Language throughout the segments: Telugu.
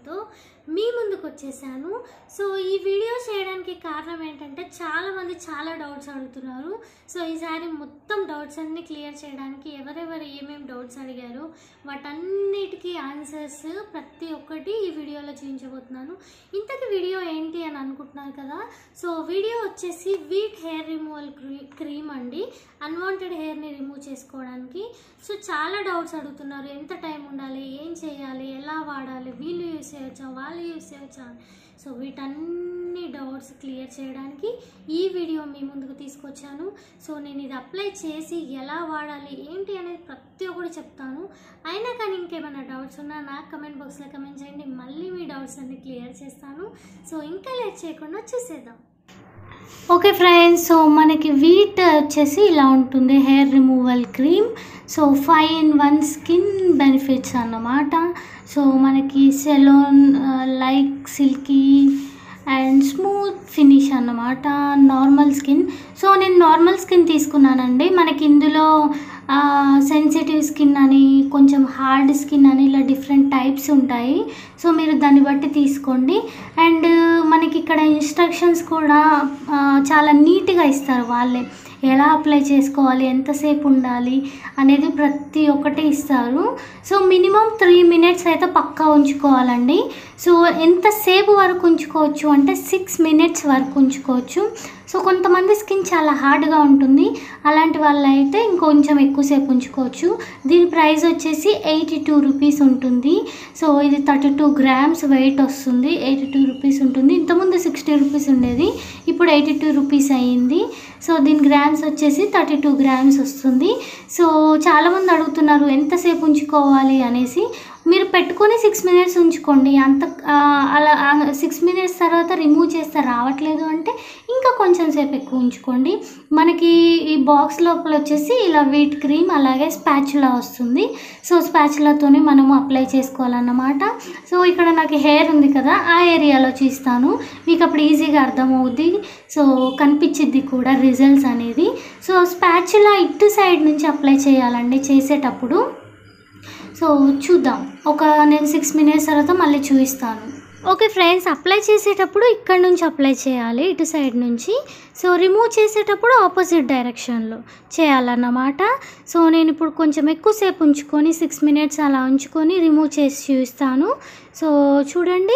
వీడియోతో మీ ముందుకు వచ్చేసాను సో ఈ వీడియో చేయడానికి కారణం ఏంటంటే చాలామంది చాలా డౌట్స్ అడుగుతున్నారు సో ఈసారి మొత్తం డౌట్స్ అన్ని క్లియర్ చేయడానికి ఎవరెవరు ఏమేమి డౌట్స్ అడిగారో వాటన్నిటికీ ఆన్సర్స్ ప్రతి ఒక్కటి ఈ వీడియోలో చూపించబోతున్నాను ఇంతకి వీడియో ఏంటి అని అనుకుంటున్నారు కదా సో వీడియో వచ్చేసి వీట్ హెయిర్ రిమూవల్ క్రీమ్ అండి అన్వాంటెడ్ హెయిర్ని రిమూవ్ చేసుకోవడానికి సో చాలా డౌట్స్ అడుగుతున్నారు ఎంత టైం ఉండాలి ఏం చేయాలి ఎలా వాడాలి వీళ్ళు యూస్ చేయవచ్చా వాళ్ళు యూస్ చేయవచ్చా సో వీటన్ని డౌట్స్ క్లియర్ చేయడానికి ఈ వీడియో మీ ముందుకు తీసుకొచ్చాను సో నేను ఇది అప్లై చేసి ఎలా వాడాలి ఏంటి అనేది ప్రతి ఒక్కటి చెప్తాను అయినా కానీ ఇంకేమైనా డౌట్స్ ఉన్నా నాకు కమెంట్ బాక్స్లో కమెంట్ చేయండి మళ్ళీ మీ డౌట్స్ అన్ని క్లియర్ చేస్తాను సో ఇంకా లేట్ చేయకుండా చూసేద్దాం ఓకే ఫ్రెండ్స్ సో మనకి వీట్ వచ్చేసి ఇలా ఉంటుంది hair removal cream so five in one skin benefits అన్నమాట సో మనకి salon like silky and smooth finish అన్నమాట నార్మల్ స్కిన్ సో నేను నార్మల్ స్కిన్ తీసుకున్నానండి మనకి ఇందులో సెన్సిటివ్ స్కిన్ అని కొంచెం హార్డ్ స్కిన్ అని ఇలా డిఫరెంట్ టైప్స్ ఉంటాయి సో మీరు దాన్ని బట్టి తీసుకోండి అండ్ మనకి ఇక్కడ ఇన్స్ట్రక్షన్స్ కూడా ఆ, చాలా నీట్గా ఇస్తారు వాళ్ళే ఎలా అప్లై చేసుకోవాలి ఎంతసేపు ఉండాలి అనేది ప్రతి ఒక్కటి ఇస్తారు సో మినిమం త్రీ మినిట్స్ అయితే పక్కా ఉంచుకోవాలండి సో ఎంతసేపు వరకు ఉంచుకోవచ్చు అంటే సిక్స్ మినిట్స్ వరకు ఉంచుకోవచ్చు సో కొంతమంది స్కిన్ చాలా హార్డ్గా ఉంటుంది అలాంటి వాళ్ళు అయితే ఇంకొంచెం ఎక్కువసేపు ఉంచుకోవచ్చు దీని ప్రైస్ వచ్చేసి ఎయిటీ టూ రూపీస్ ఉంటుంది సో ఇది థర్టీ టూ గ్రామ్స్ వెయిట్ వస్తుంది ఎయిటీ టూ రూపీస్ ఉంటుంది ఇంతకుముందు సిక్స్టీ రూపీస్ ఉండేది ఇప్పుడు ఎయిటీ టూ రూపీస్ అయ్యింది సో దీని గ్రామ్స్ వచ్చేసి థర్టీ టూ గ్రామ్స్ వస్తుంది సో చాలామంది అడుగుతున్నారు ఎంతసేపు ఉంచుకోవాలి అనేసి మీరు పెట్టుకొని సిక్స్ మినిట్స్ ఉంచుకోండి అంత ఆ, అలా సిక్స్ మినిట్స్ తర్వాత రిమూవ్ చేస్తే రావట్లేదు అంటే ఇంకా కొంచెం సేపు ఎక్కువ ఉంచుకోండి మనకి ఈ బాక్స్ లోపల వచ్చేసి ఇలా వీట్ క్రీమ్ అలాగే స్పాచులా వస్తుంది సో స్పాచులాతోనే మనము అప్లై చేసుకోవాలన్నమాట సో ఇక్కడ నాకు హెయిర్ ఉంది కదా ఆ ఏరియాలో చూస్తాను మీకు అప్పుడు ఈజీగా అర్థమవుద్ది సో కనిపించిద్ది కూడా రిజల్ట్స్ అనేది సో స్పాచులా ఇటు సైడ్ నుంచి అప్లై చేయాలండి చేసేటప్పుడు సో చూద్దాం ఒక నేను సిక్స్ మినిట్స్ తర్వాత మళ్ళీ చూపిస్తాను ఓకే ఫ్రెండ్స్ అప్లై చేసేటప్పుడు ఇక్కడ నుంచి అప్లై చేయాలి ఇటు సైడ్ నుంచి సో రిమూవ్ చేసేటప్పుడు ఆపోజిట్ డైరెక్షన్లో చేయాలన్నమాట సో నేను ఇప్పుడు కొంచెం ఎక్కువసేపు ఉంచుకొని సిక్స్ మినిట్స్ అలా ఉంచుకొని రిమూవ్ చేసి చూపిస్తాను సో చూడండి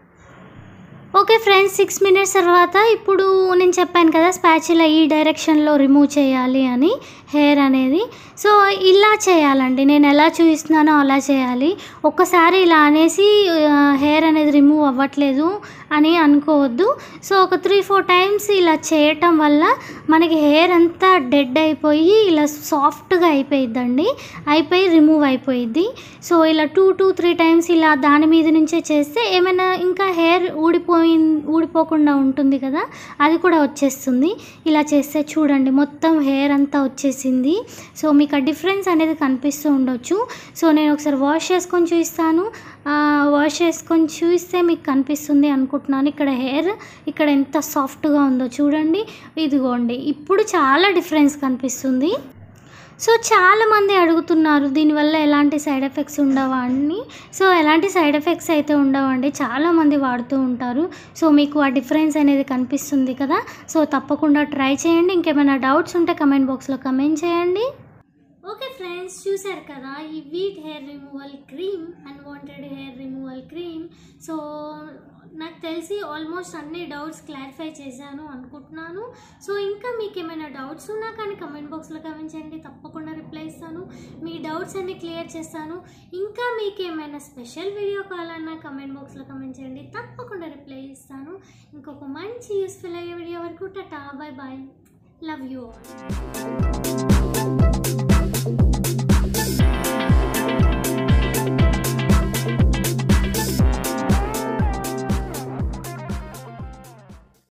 ఓకే ఫ్రెండ్స్ సిక్స్ మినిట్స్ తర్వాత ఇప్పుడు నేను చెప్పాను కదా స్పాచులా ఈ డైరెక్షన్లో రిమూవ్ చేయాలి అని హెయిర్ అనేది సో ఇలా చేయాలండి నేను ఎలా చూపిస్తున్నానో అలా చేయాలి ఒక్కసారి ఇలా అనేసి హెయిర్ అనేది రిమూవ్ అవ్వట్లేదు అని అనుకోవద్దు సో ఒక త్రీ ఫోర్ టైమ్స్ ఇలా చేయటం వల్ల మనకి హెయిర్ అంతా డెడ్ అయిపోయి ఇలా సాఫ్ట్గా అయిపోయిద్దండి అయిపోయి రిమూవ్ అయిపోయిద్ది సో ఇలా టూ టూ త్రీ టైమ్స్ ఇలా దాని మీద నుంచే చేస్తే ఏమైనా ఇంకా హెయిర్ ఊడిపోయి ఊడిపోకుండా ఉంటుంది కదా అది కూడా వచ్చేస్తుంది ఇలా చేస్తే చూడండి మొత్తం హెయిర్ అంతా వచ్చేసింది సో మీకు ఆ డిఫరెన్స్ అనేది కనిపిస్తూ ఉండొచ్చు సో నేను ఒకసారి వాష్ చేసుకొని చూపిస్తాను ఆ, వాష్ చేసుకొని చూస్తే మీకు కనిపిస్తుంది అనుకుంటున్నాను ఇక్కడ హెయిర్ ఇక్కడ ఎంత సాఫ్ట్గా ఉందో చూడండి ఇదిగోండి ఇప్పుడు చాలా డిఫరెన్స్ కనిపిస్తుంది సో చాలామంది అడుగుతున్నారు దీనివల్ల ఎలాంటి సైడ్ ఎఫెక్ట్స్ ఉండవా అని సో ఎలాంటి సైడ్ ఎఫెక్ట్స్ అయితే ఉండవండి చాలామంది వాడుతూ ఉంటారు సో మీకు ఆ డిఫరెన్స్ అనేది కనిపిస్తుంది కదా సో తప్పకుండా ట్రై చేయండి ఇంకేమైనా డౌట్స్ ఉంటే కమెంట్ బాక్స్లో కమెంట్ చేయండి ఓకే ఫ్రెండ్స్ చూశారు కదా ఈ Veet hair removal cream unwanted hair removal cream so నాకు తెలిసి ఆల్మోస్ట్ అన్ని డౌట్స్ క్లారిఫై చేశాను అనుకుంటున్నాను సో ఇంకా మీకు ఏమైనా డౌట్స్ ఉన్నా కానీ కమెంట్ బాక్స్లో కమెంట్ చేయండి తప్పకుండా రిప్లై ఇస్తాను మీ డౌట్స్ అన్ని క్లియర్ చేస్తాను ఇంకా మీకు ఏమైనా స్పెషల్ వీడియో కావాలన్నా కమెంట్ బాక్స్లో కమెంట్ చేయండి తప్పకుండా రిప్లై ఇస్తాను ఇంకొక మంచి యూస్ఫుల్ అయ్యే వీడియో వరకు tata bye bye love you all